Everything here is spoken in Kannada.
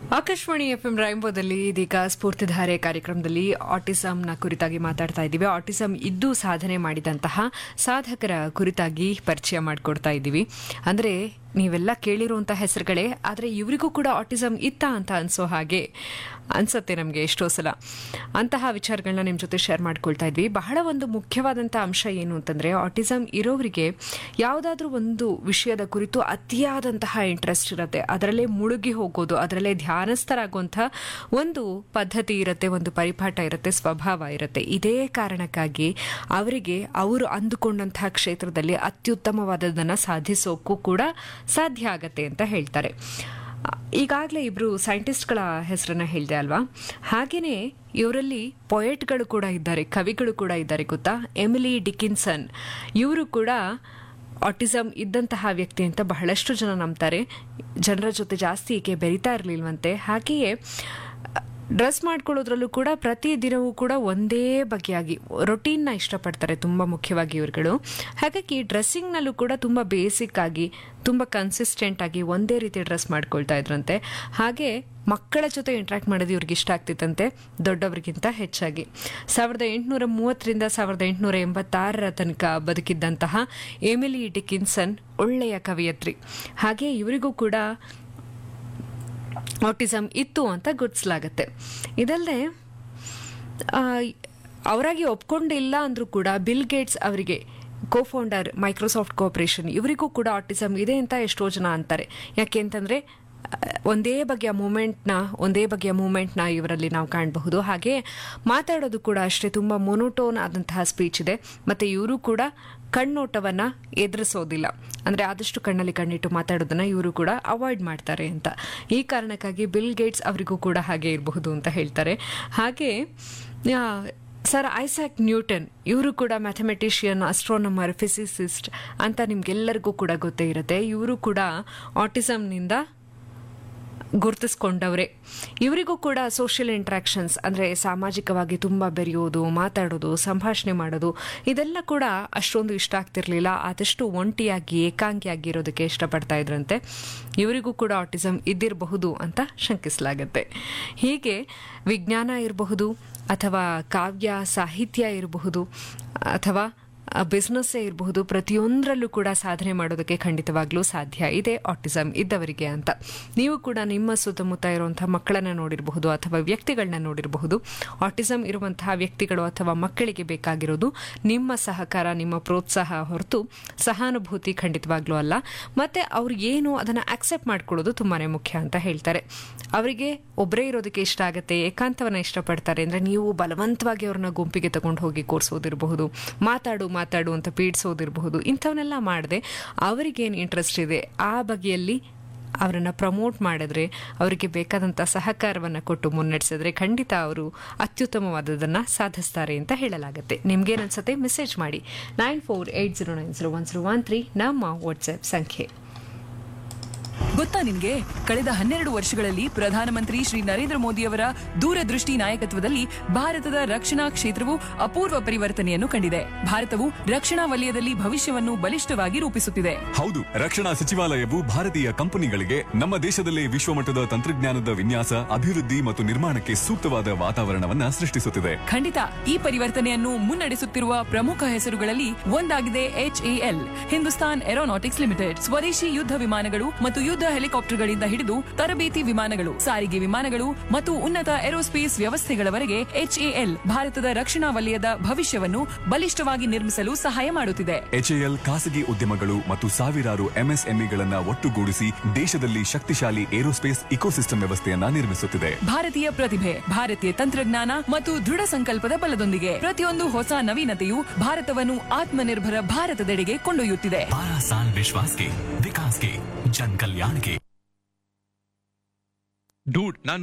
ಆಕಾಶವಾಣಿ ಎಫ್ ಎಂ ರಾಯಂಬೋದಲ್ಲಿ ಇದೀಗ ಸ್ಫೂರ್ತಿಧಾರೆ ಕಾರ್ಯಕ್ರಮದಲ್ಲಿ ಆಟಿಸಂನ ಕುರಿತಾಗಿ ಮಾತಾಡ್ತಾ ಇದ್ದೀವಿ ಆಟಿಸಂ ಇದ್ದು ಸಾಧನೆ ಮಾಡಿದಂತಹ ಸಾಧಕರ ಕುರಿತಾಗಿ ಪರಿಚಯ ಮಾಡಿಕೊಡ್ತಾ ಇದ್ದೀವಿ ಅಂದ್ರೆ ನೀವೆಲ್ಲ ಕೇಳಿರುವಂತಹ ಹೆಸರುಗಳೇ ಆದರೆ ಇವರಿಗೂ ಕೂಡ ಆಟಿಸಂ ಇತ್ತ ಅಂತ ಅನ್ಸೋ ಹಾಗೆ ಅನ್ಸತ್ತೆ ನಮಗೆ ಎಷ್ಟೋ ಸಲ ಅಂತಹ ವಿಚಾರಗಳನ್ನ ನಿಮ್ಮ ಜೊತೆ ಶೇರ್ ಮಾಡ್ಕೊಳ್ತಾ ಇದ್ವಿ ಬಹಳ ಒಂದು ಮುಖ್ಯವಾದಂಥ ಅಂಶ ಏನು ಅಂತಂದ್ರೆ ಆಟಿಸಂ ಇರೋರಿಗೆ ಯಾವುದಾದ್ರೂ ಒಂದು ವಿಷಯದ ಕುರಿತು ಅತಿಯಾದಂತಹ ಇಂಟ್ರೆಸ್ಟ್ ಇರುತ್ತೆ ಅದರಲ್ಲೇ ಮುಳುಗಿ ಹೋಗೋದು ಅದರಲ್ಲೇ ಧ್ಯಾನಸ್ಥರಾಗುವಂಥ ಒಂದು ಪದ್ಧತಿ ಇರುತ್ತೆ ಒಂದು ಪರಿಪಾಠ ಇರುತ್ತೆ ಸ್ವಭಾವ ಇರುತ್ತೆ ಇದೇ ಕಾರಣಕ್ಕಾಗಿ ಅವರಿಗೆ ಅವರು ಅಂದುಕೊಂಡಂತಹ ಕ್ಷೇತ್ರದಲ್ಲಿ ಅತ್ಯುತ್ತಮವಾದದನ್ನು ಸಾಧಿಸೋಕ್ಕೂ ಕೂಡ ಸಾಧ್ಯ ಆಗತ್ತೆ ಅಂತ ಹೇಳ್ತಾರೆ ಈಗಾಗಲೇ ಇಬ್ರು ಸೈಂಟಿಸ್ಟ್ಗಳ ಹೆಸರನ್ನ ಹೇಳಿದೆ ಅಲ್ವಾ ಹಾಗೇನೆ ಇವರಲ್ಲಿ ಪೊಯೆಟ್ಗಳು ಕೂಡ ಇದ್ದಾರೆ ಕವಿಗಳು ಕೂಡ ಇದ್ದಾರೆ ಗೊತ್ತಾ ಎಮಿಲಿ ಡಿಕಿನ್ಸನ್ ಇವರು ಕೂಡ ಆಟಿಸಮ್ ಇದ್ದಂತಹ ವ್ಯಕ್ತಿ ಅಂತ ಬಹಳಷ್ಟು ಜನ ನಂಬ್ತಾರೆ ಜನರ ಜೊತೆ ಜಾಸ್ತಿ ಈಕೆ ಬೆರಿತಾ ಇರಲಿಲ್ವಂತೆ ಹಾಗೆಯೇ ಡ್ರೆಸ್ ಮಾಡ್ಕೊಳ್ಳೋದ್ರಲ್ಲೂ ಕೂಡ ಪ್ರತಿ ದಿನವೂ ಕೂಡ ಒಂದೇ ಬಗೆಯಾಗಿ ರೊಟೀನ್ನ ಇಷ್ಟಪಡ್ತಾರೆ ತುಂಬ ಮುಖ್ಯವಾಗಿ ಇವ್ರುಗಳು ಹಾಗಾಗಿ ಡ್ರೆಸ್ಸಿಂಗ್ನಲ್ಲೂ ಕೂಡ ತುಂಬ ಬೇಸಿಕ್ ಆಗಿ ತುಂಬ ಕನ್ಸಿಸ್ಟೆಂಟ್ ಆಗಿ ಒಂದೇ ರೀತಿ ಡ್ರೆಸ್ ಮಾಡ್ಕೊಳ್ತಾ ಇದ್ರಂತೆ ಹಾಗೆ ಮಕ್ಕಳ ಜೊತೆ ಇಂಟ್ರಾಕ್ಟ್ ಮಾಡೋದು ಇವ್ರಿಗೆ ಇಷ್ಟ ಆಗ್ತಿತ್ತಂತೆ ದೊಡ್ಡವರಿಗಿಂತ ಹೆಚ್ಚಾಗಿ ಸಾವಿರದ ಎಂಟುನೂರ ಮೂವತ್ತರಿಂದ ಸಾವಿರದ ಎಂಟುನೂರ ಎಂಬತ್ತಾರರ ತನಕ ಬದುಕಿದ್ದಂತಹ ಎಮಿಲಿ ಡಿಕಿನ್ಸನ್ ಒಳ್ಳೆಯ ಕವಿಯತ್ರಿ ಹಾಗೆ ಇವರಿಗೂ ಕೂಡ ಆಟಿಸಮ್ ಇತ್ತು ಅಂತ ಗುರ್ತಿಸಲಾಗತ್ತೆ ಇದಲ್ಲದೆ ಅವರಾಗಿ ಒಪ್ಕೊಂಡಿಲ್ಲ ಅಂದ್ರೂ ಕೂಡ ಬಿಲ್ ಗೇಟ್ಸ್ ಅವರಿಗೆ ಕೋ ಫೌಂಡರ್ ಮೈಕ್ರೋಸಾಫ್ಟ್ ಕೋಆಪರೇಷನ್ ಇವರಿಗೂ ಕೂಡ ಆಟಿಸಮ್ ಇದೆ ಅಂತ ಎಷ್ಟೋ ಜನ ಅಂತಾರೆ ಯಾಕೆ ಅಂತಂದ್ರೆ ಒಂದೇ ಬಗೆಯ ಮೂಮೆಂಟ್ನ ಒಂದೇ ಬಗೆಯ ಮೂಮೆಂಟ್ನ ಇವರಲ್ಲಿ ನಾವು ಕಾಣಬಹುದು ಹಾಗೆ ಮಾತಾಡೋದು ಕೂಡ ಅಷ್ಟೇ ತುಂಬ ಮೊನೋಟೋನ್ ಆದಂತಹ ಸ್ಪೀಚ್ ಇದೆ ಮತ್ತೆ ಇವರು ಕೂಡ ಕಣ್ಣೋಟವನ್ನ ಎದುರಿಸೋದಿಲ್ಲ ಅಂದ್ರೆ ಆದಷ್ಟು ಕಣ್ಣಲ್ಲಿ ಕಣ್ಣಿಟ್ಟು ಮಾತಾಡೋದನ್ನ ಇವರು ಕೂಡ ಅವಾಯ್ಡ್ ಮಾಡ್ತಾರೆ ಅಂತ ಈ ಕಾರಣಕ್ಕಾಗಿ ಬಿಲ್ ಗೇಟ್ಸ್ ಅವರಿಗೂ ಕೂಡ ಹಾಗೆ ಇರಬಹುದು ಅಂತ ಹೇಳ್ತಾರೆ ಹಾಗೆ ಸರ್ ಐಸಾಕ್ ನ್ಯೂಟನ್ ಇವರು ಕೂಡ ಮ್ಯಾಥಮೆಟಿಷಿಯನ್ ಅಸ್ಟ್ರೋನಮರ್ ಫಿಸಿಸಿಸ್ಟ್ ಅಂತ ನಿಮ್ಗೆಲ್ಲರಿಗೂ ಕೂಡ ಗೊತ್ತೇ ಇರುತ್ತೆ ಇವರು ಕೂಡ ಆಟಿಸಮ್ನಿಂದ ಗುರುತಿಸ್ಕೊಂಡವ್ರೆ ಇವರಿಗೂ ಕೂಡ ಸೋಷಿಯಲ್ ಇಂಟ್ರಾಕ್ಷನ್ಸ್ ಅಂದರೆ ಸಾಮಾಜಿಕವಾಗಿ ತುಂಬ ಬೆರೆಯೋದು ಮಾತಾಡೋದು ಸಂಭಾಷಣೆ ಮಾಡೋದು ಇದೆಲ್ಲ ಕೂಡ ಅಷ್ಟೊಂದು ಇಷ್ಟ ಆಗ್ತಿರ್ಲಿಲ್ಲ ಆದಷ್ಟು ಒಂಟಿಯಾಗಿ ಏಕಾಂಗಿಯಾಗಿ ಇರೋದಕ್ಕೆ ಇಷ್ಟಪಡ್ತಾ ಇದ್ರಂತೆ ಇವರಿಗೂ ಕೂಡ ಆಟಿಸಮ್ ಇದ್ದಿರಬಹುದು ಅಂತ ಶಂಕಿಸಲಾಗತ್ತೆ ಹೀಗೆ ವಿಜ್ಞಾನ ಇರಬಹುದು ಅಥವಾ ಕಾವ್ಯ ಸಾಹಿತ್ಯ ಇರಬಹುದು ಅಥವಾ ಬಿಸ್ನೆಸ್ಸೇ ಇರಬಹುದು ಪ್ರತಿಯೊಂದರಲ್ಲೂ ಕೂಡ ಸಾಧನೆ ಮಾಡೋದಕ್ಕೆ ಖಂಡಿತವಾಗ್ಲೂ ಸಾಧ್ಯ ಇದೆ ಆಟಿಸಮ್ ಇದ್ದವರಿಗೆ ಅಂತ ನೀವು ಕೂಡ ನಿಮ್ಮ ಸುತ್ತಮುತ್ತ ಇರುವಂತಹ ಮಕ್ಕಳನ್ನ ನೋಡಿರಬಹುದು ಅಥವಾ ವ್ಯಕ್ತಿಗಳನ್ನ ನೋಡಿರಬಹುದು ಆಟಿಸಮ್ ಇರುವಂತಹ ವ್ಯಕ್ತಿಗಳು ಅಥವಾ ಮಕ್ಕಳಿಗೆ ಬೇಕಾಗಿರೋದು ನಿಮ್ಮ ಸಹಕಾರ ನಿಮ್ಮ ಪ್ರೋತ್ಸಾಹ ಹೊರತು ಸಹಾನುಭೂತಿ ಖಂಡಿತವಾಗ್ಲೂ ಅಲ್ಲ ಮತ್ತೆ ಅವ್ರು ಏನು ಅದನ್ನ ಆಕ್ಸೆಪ್ಟ್ ಮಾಡ್ಕೊಳ್ಳೋದು ತುಂಬಾನೇ ಮುಖ್ಯ ಅಂತ ಹೇಳ್ತಾರೆ ಅವರಿಗೆ ಒಬ್ಬರೇ ಇರೋದಕ್ಕೆ ಇಷ್ಟ ಆಗುತ್ತೆ ಏಕಾಂತವನ್ನ ಇಷ್ಟಪಡ್ತಾರೆ ಅಂದ್ರೆ ನೀವು ಬಲವಂತವಾಗಿ ಅವ್ರನ್ನ ಗುಂಪಿಗೆ ತಗೊಂಡು ಹೋಗಿ ಕೂರಿಸೋದಿರಬಹುದು ಮಾತಾಡು ಮಾತಾಡು ಅಂತ ಪೀಡಿಸೋದಿರಬಹುದು ಇಂಥವನ್ನೆಲ್ಲ ಮಾಡದೆ ಅವರಿಗೇನು ಇಂಟ್ರೆಸ್ಟ್ ಇದೆ ಆ ಬಗೆಯಲ್ಲಿ ಅವರನ್ನು ಪ್ರಮೋಟ್ ಮಾಡಿದ್ರೆ ಅವರಿಗೆ ಬೇಕಾದಂಥ ಸಹಕಾರವನ್ನು ಕೊಟ್ಟು ಮುನ್ನಡೆಸಿದ್ರೆ ಖಂಡಿತ ಅವರು ಅತ್ಯುತ್ತಮವಾದದನ್ನು ಸಾಧಿಸ್ತಾರೆ ಅಂತ ಹೇಳಲಾಗುತ್ತೆ ನಿಮ್ಗೇನನ್ಸುತ್ತೆ ಮೆಸೇಜ್ ಮಾಡಿ nine four eight zero nine zero one zero one three ನಮ್ಮ ವಾಟ್ಸ್ಆಪ್ ಸಂಖ್ಯೆ ಗೊತ್ತಾ ನಿನ್ಗೆ ಕಳೆದ ಹನ್ನೆರಡು ವರ್ಷಗಳಲ್ಲಿ ಪ್ರಧಾನಮಂತ್ರಿ ಶ್ರೀ ನರೇಂದ್ರ ಮೋದಿಯವರ ದೂರದೃಷ್ಟಿ ನಾಯಕತ್ವದಲ್ಲಿ ಭಾರತದ ರಕ್ಷಣಾ ಕ್ಷೇತ್ರವು ಅಪೂರ್ವ ಪರಿವರ್ತನೆಯನ್ನು ಕಂಡಿದೆ ಭಾರತವು ರಕ್ಷಣಾ ವಲಯದಲ್ಲಿ ಭವಿಷ್ಯವನ್ನು ಬಲಿಷ್ಠವಾಗಿ ರೂಪಿಸುತ್ತಿದೆ ಹೌದು ರಕ್ಷಣಾ ಸಚಿವಾಲಯವು ಭಾರತೀಯ ಕಂಪನಿಗಳಿಗೆ ನಮ್ಮ ದೇಶದಲ್ಲಿ ವಿಶ್ವಮಟ್ಟದ ತಂತ್ರಜ್ಞಾನದ ವಿನ್ಯಾಸ ಅಭಿವೃದ್ಧಿ ಮತ್ತು ನಿರ್ಮಾಣಕ್ಕೆ ಸೂಕ್ತವಾದ ವಾತಾವರಣವನ್ನ ಸೃಷ್ಟಿಸುತ್ತಿದೆ ಖಂಡಿತ ಈ ಪರಿವರ್ತನೆಯನ್ನು ಮುನ್ನಡೆಸುತ್ತಿರುವ ಪ್ರಮುಖ ಹೆಸರುಗಳಲ್ಲಿ ಒಂದಾಗಿದೆ ಎಚ್ಎಎಲ್ ಹಿಂದೂಸ್ತಾನ್ ಏರೋನಾಟಿಕ್ಸ್ ಲಿಮಿಟೆಡ್ ಸ್ವದೇಶಿ ಯುದ್ಧ ವಿಮಾನಗಳು ಮತ್ತು ಯುದ್ಧ ಹೆಲಿಕಾಪ್ಟರ್ಗಳಿಂದ ಹಿಡಿದು ತರಬೇತಿ ವಿಮಾನಗಳು ಸಾರಿಗೆ ವಿಮಾನಗಳು ಮತ್ತು ಉನ್ನತ ಏರೋಸ್ಪೇಸ್ ವ್ಯವಸ್ಥೆಗಳವರೆಗೆ ಎಚ್ಎಎಲ್ ಭಾರತದ ರಕ್ಷಣಾ ವಲಯದ ಭವಿಷ್ಯವನ್ನು ಬಲಿಷ್ಠವಾಗಿ ನಿರ್ಮಿಸಲು ಸಹಾಯ ಮಾಡುತ್ತಿದೆ ಎಚ್ಎಎಲ್ ಖಾಸಗಿ ಉದ್ಯಮಗಳು ಮತ್ತು ಸಾವಿರಾರು ಎಂಎಸ್ಎಂಇಗಳನ್ನ ಒಟ್ಟುಗೂಡಿಸಿ ದೇಶದಲ್ಲಿ ಶಕ್ತಿಶಾಲಿ ಏರೋಸ್ಪೇಸ್ ಇಕೋಸಿಸ್ಟಮ್ ವ್ಯವಸ್ಥೆಯನ್ನ ನಿರ್ಮಿಸುತ್ತಿದೆ ಭಾರತೀಯ ಪ್ರತಿಭೆ ಭಾರತೀಯ ತಂತ್ರಜ್ಞಾನ ಮತ್ತು ದೃಢ ಸಂಕಲ್ಪದ ಬಲದೊಂದಿಗೆ ಪ್ರತಿಯೊಂದು ಹೊಸ ನವೀನತೆಯು ಭಾರತವನ್ನು ಆತ್ಮನಿರ್ಭರ ಭಾರತದೆಡೆಗೆ ಕೊಂಡೊಯ್ಯುತ್ತಿದೆ बारह साल विश्वास के विकास के जन कल्याण के ಡೂಡ್ ನಾನು